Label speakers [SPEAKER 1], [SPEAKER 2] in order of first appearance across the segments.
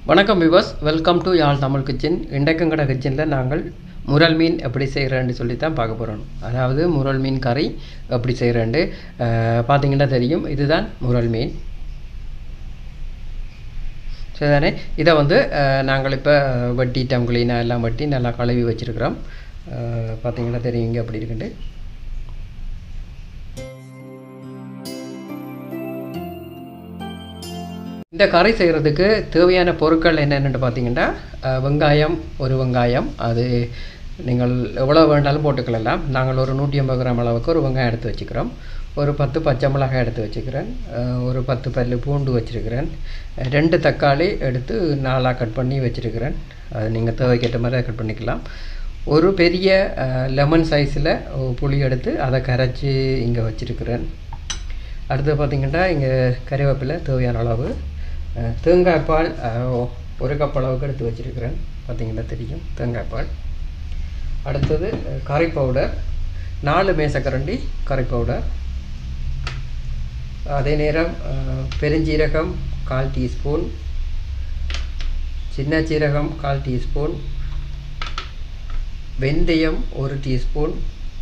[SPEAKER 1] வணக்கம் viewers welcome to Yarl Tamil kitchen இண்டக்கங்கட கிச்சனில் நாங்கள் முரல் மீன் எப்படி செய்கிறேன்னு சொல்லி தான் பார்க்க போகிறோம் அதாவது முரல் மீன் கறி எப்படி செய்கிறேன்ட்டு பார்த்தீங்கன்னா தெரியும் இதுதான் முரல் மீன் சரிதானே இதை வந்து அஹ், நாங்கள் இப்போ வெட்டிட்டோம் க்ளீனாக எல்லாம் வெட்டி நல்லா கழுவி வச்சுருக்குறோம் பார்த்தீங்கன்னா தெரியும் இங்கே அப்படி இருக்குன்ட்டு இந்த கறி செய்கிறதுக்கு தேவையான பொருட்கள் என்னென்னு பார்த்தீங்கன்னா அஹ், வெங்காயம் ஒரு வெங்காயம் அது நீங்கள் எவ்வளோ வேண்டாலும் போட்டுக்கலாம் நாங்கள் ஒரு நூற்றி ஐம்பது கிராம் அளவுக்கு ஒரு வெங்காயம் எடுத்து வச்சுக்கிறோம் ஒரு பத்து பச்சை மிளகாய் எடுத்து வச்சுக்கிறேன் அஹ், ஒரு பத்து பல்லு பூண்டு வச்சுருக்கிறேன் ரெண்டு தக்காளி எடுத்து நாலாக கட் பண்ணி வச்சுருக்கிறேன் அது நீங்கள் தேவைக்கேற்ற மாதிரி கட் பண்ணிக்கலாம் ஒரு பெரிய லெமன் சைஸில் புளி எடுத்து அதை கரைச்சி இங்கே வச்சுருக்கிறேன் அடுத்து பார்த்திங்கன்னா இங்கே கறிவேப்பிலை தேவையான அளவு அஹ், தேங்காய் பால் அஹ், ஒரு கப் அளவுக்கு எடுத்து வச்சுருக்கிறேன் பார்த்தீங்கன்னா தெரியும் தேங்காய் பால் அடுத்தது அஹ், கறி பவுடர் நாலு மேசக்கரண்டி கறி பவுடர் அதே நேரம் அஹ், பெருஞ்சீரகம் கால் டீஸ்பூன் சின்ன சீரகம் கால் டீஸ்பூன் வெந்தயம் ஒரு டீஸ்பூன்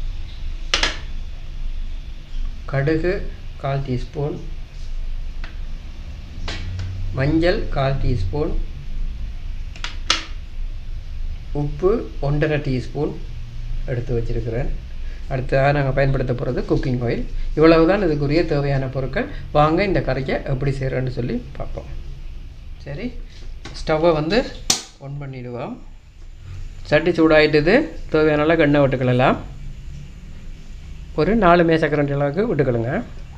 [SPEAKER 1] கடுகு கால் டீஸ்பூன் மஞ்சள் கால் டீஸ்பூன் உப்பு ஒன்றரை டீஸ்பூன் எடுத்து வச்சிருக்கிறேன் அடுத்ததாக நாங்கள் பயன்படுத்த போகிறது குக்கிங் ஆயில் இவ்வளவு தான் இதுக்குரிய தேவையான பொருட்கள் வாங்க இந்த கறியை எப்படி செய்கிறோன்னு சொல்லி பார்ப்போம் சரி ஸ்டவ்வை வந்து ஒன் பண்ணிடுவோம் சட்டி சூடாயிட்டது தேவையான அளவுக்கு எண்ணெய் விட்டுக்கலாம் ஒரு நாலு மேசக்கரண்டி அளவுக்கு விட்டுக்கலுங்க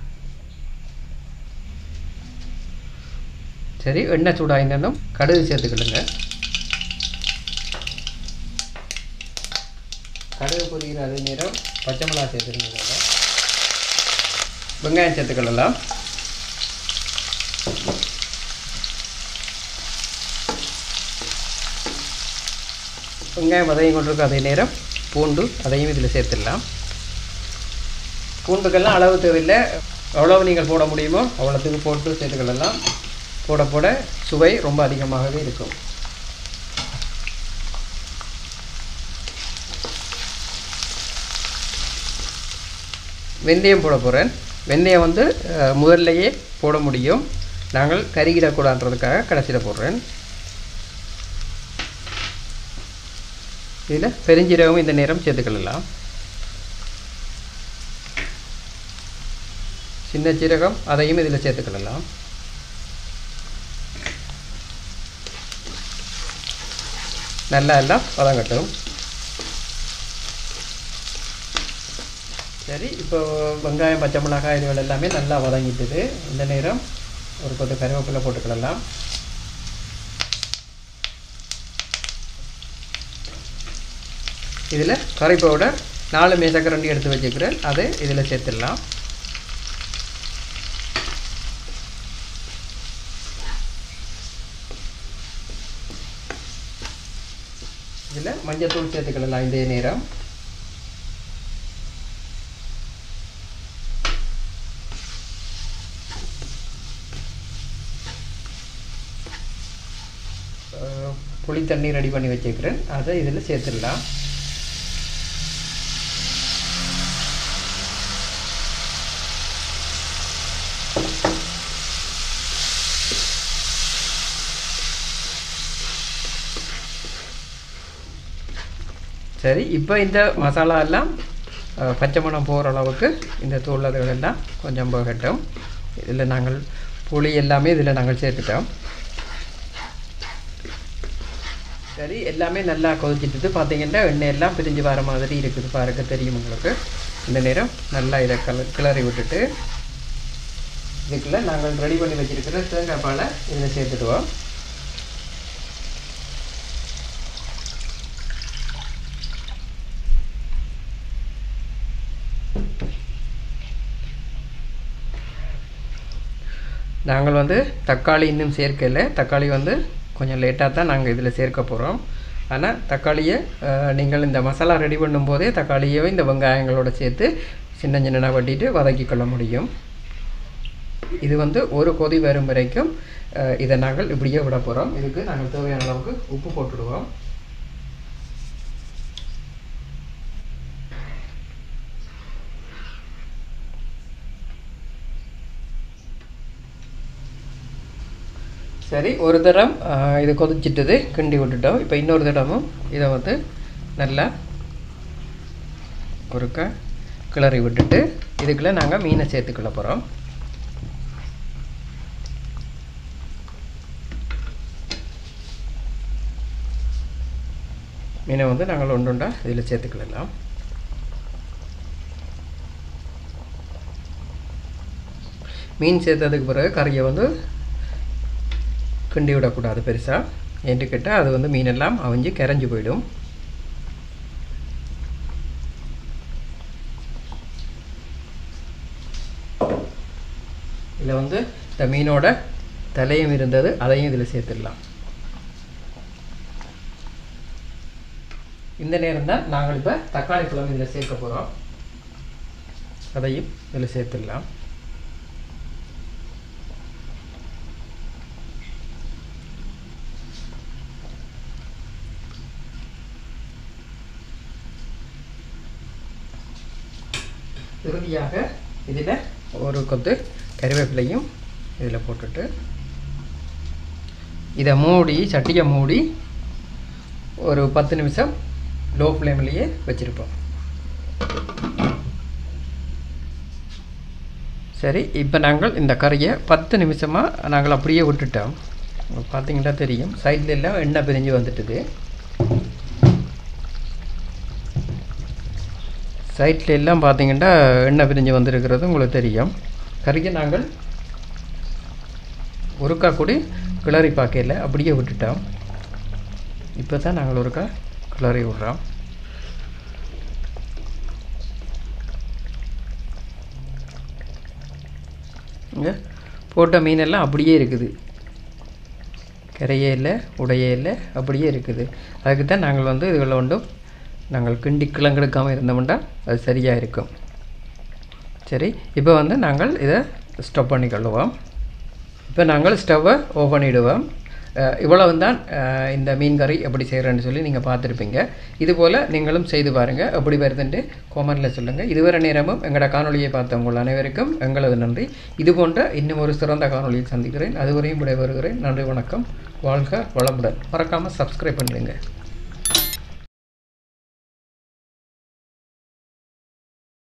[SPEAKER 1] சரி எண்ணெய் சூடாயிருந்தாலும் கடுகு சேர்த்துக்கிடுங்க கடுகு பொரிக்கிற அதே நேரம் பச்சை மிளகா சேர்த்துருங்க இதோட. வெங்காயம் சேர்த்துக்கிடலாம் வெங்காயம் வதங்கி கொண்டிருக்க அதே நேரம் பூண்டு அதையும் இதில் சேர்த்துடலாம் பூண்டுக்கெல்லாம் அளவு தேவையில்லை எவ்வளவு நீங்கள் போட முடியுமோ அவ்வளோத்துக்கு போட்டு சேர்த்துக்கிடலாம் போட போட சுவை ரொம்ப அதிகமாகவே இருக்கும் வெந்தயம் போட போகிறேன் வெந்தயம் வந்து அஹ், முதல்லையே போட முடியும் நாங்கள் கருகிடக்கூடாதுன்றதுக்காக கடைசியில் போடுறேன் இதில் பெருஞ்சீரகம் இந்த நேரம் சேர்த்துக்கலாம் சின்ன சீரகம் அதையும் இதில் சேர்த்துக்கலாம் நல்லா எல்லாம் வதங்கட்டும் சரி இப்போ வெங்காயம் பச்சை மிளகாய் இதுகள் எல்லாமே நல்லா வதங்கிட்டுது இந்த நேரம் ஒரு கொத்து கருவேப்பிலை போட்டுக்கலாம் இதில் கறி பவுடர் நாலு மேசக்கரண்டி எடுத்து வச்சுக்கிறேன் அதை இதில் சேர்த்துடலாம் இதில் மஞ்சத்தூள் சேர்த்துக்கலாம் இதே நேரம் அஹ், புளி தண்ணி ரெடி பண்ணி வச்சுக்கிறேன் அதை இதில் சேர்த்துடலாம் சரி இப்போ இந்த மசாலா எல்லாம் அஹ், பச்சை மணம் போகிற அளவுக்கு இந்த தூள் அதுகள் எல்லாம் கொஞ்சம் போகட்டும் இதில் நாங்கள் புளி எல்லாமே இதில் நாங்கள் சேர்த்துட்டோம் சரி எல்லாமே நல்லா கொதிச்சிட்டுது பார்த்தீங்கன்னா எண்ணெய் எல்லாம் பிரிஞ்சு வர மாதிரி இருக்குது பாருங்க தெரியும் உங்களுக்கு இந்த நேரம் நல்லா இதை கல கிளறி விட்டுட்டு இதுக்குள்ள நாங்கள் ரெடி பண்ணி வச்சிருக்கிற தேங்காய் பாலை இதில் சேர்த்துடுவோம் நாங்கள் வந்து தக்காளி இன்னும் சேர்க்கல தக்காளி வந்து கொஞ்சம் லேட்டாக தான் நாங்கள் இதில் சேர்க்க போகிறோம் ஆனால் தக்காளியை அஹ், நீங்கள் இந்த மசாலா ரெடி பண்ணும்போதே தக்காளியை இந்த வெங்காயங்களோட சேர்த்து சின்ன சின்னதாக வட்டிட்டு வதக்கி கொள்ள முடியும் இது வந்து ஒரு கொதி வரும் வரைக்கும் அஹ், இதை நாங்கள் இப்படியே விட போகிறோம் இதுக்கு நாங்கள் தேவையான அளவுக்கு உப்பு போட்டுடுவோம் சரி ஒரு தரம் அஹ், இது கொதிச்சிட்டது கிண்டி விட்டுட்டோம் இப்போ இன்னொரு தடமும் இதை வந்து நல்லா ஒருக்க கிளறி விட்டுட்டு இதுக்குள்ளே நாங்கள் மீனை சேர்த்துக்கொள்ள போகிறோம் மீனை வந்து நாங்கள் ஒன்றுண்டா இதில் சேர்த்துக்கலாம் மீன் சேர்த்ததுக்கு பிறகு கறியை வந்து கிண்டி விடக்கூடாது பெருசாக ஏன்ட்டு கேட்டால் அது வந்து மீனெல்லாம் அவிஞ்சு கரைஞ்சி போயிடும் இதில் வந்து இந்த மீனோட தலையும் இருந்தது அதையும் இதில் சேர்த்துடலாம் இந்த நேரம் தான் நாங்கள் இப்போ தக்காளி பழம் இதில் சேர்க்க போகிறோம் அதையும் இதில் சேர்த்துடலாம் இறுதியாக இதில் ஒரு கொத்து கறிவேப்பிலையும் இதில் போட்டுட்டு இதை மூடி சட்டியை மூடி ஒரு பத்து நிமிஷம் லோ ஃப்ளேம்லேயே வச்சுருப்போம் சரி இப்போ நாங்கள் இந்த கறியை பத்து நிமிஷமாக நாங்கள் அப்படியே விட்டுட்டோம் பார்த்தீங்கன்னா தெரியும் சைடில் எல்லாம் எண்ணெய் பிரிஞ்சு வந்துட்டுது சைட்டில் எல்லாம் பார்த்தீங்கன்னா எண்ணெய் பிரிஞ்சு வந்திருக்கிறது உங்களுக்கு தெரியும் கறியை நாங்கள் ஒருக்கா கூடி கிளறி பார்க்கல அப்படியே விட்டுட்டோம் இப்போ தான் நாங்கள் ஒருக்கா கிளறி விட்றோம் இங்கே போட்ட மீனெல்லாம் அப்படியே இருக்குது கரையே இல்லை உடையே இல்லை அப்படியே இருக்குது அதுக்கு தான் நாங்கள் வந்து இதுகளை ஒன்றும் நாங்கள் கிண்டி கிளங்கெடுக்காமல் இருந்தோம்னா அது சரியாக இருக்கும் சரி இப்போ வந்து நாங்கள் இதை ஸ்டவ் பண்ணிக்கொள்ளுவோம் இப்போ நாங்கள் ஸ்டவ்வை ஓஃப் பண்ணிவிடுவோம் அஹ் இவ்வளவு தான் அஹ் இந்த மீன் கறி எப்படி செய்கிறேன்னு சொல்லி நீங்கள் பார்த்துருப்பீங்க இதுபோல் நீங்களும் செய்து பாருங்கள் எப்படி வருதுன்ட்டு கோமனில் சொல்லுங்கள் இதுவரை நேரமும் எங்களோட காணொளியை பார்த்த உங்கள் அனைவருக்கும் எங்களது நன்றி இது போன்ற இன்னும் ஒரு சிறந்த காணொளியில் சந்திக்கிறேன் அதுவரையும் விடைபெறுகிறேன் நன்றி வணக்கம் வாழ்க வளமுடன் மறக்காமல் சப்ஸ்கிரைப் பண்ணிடுங்க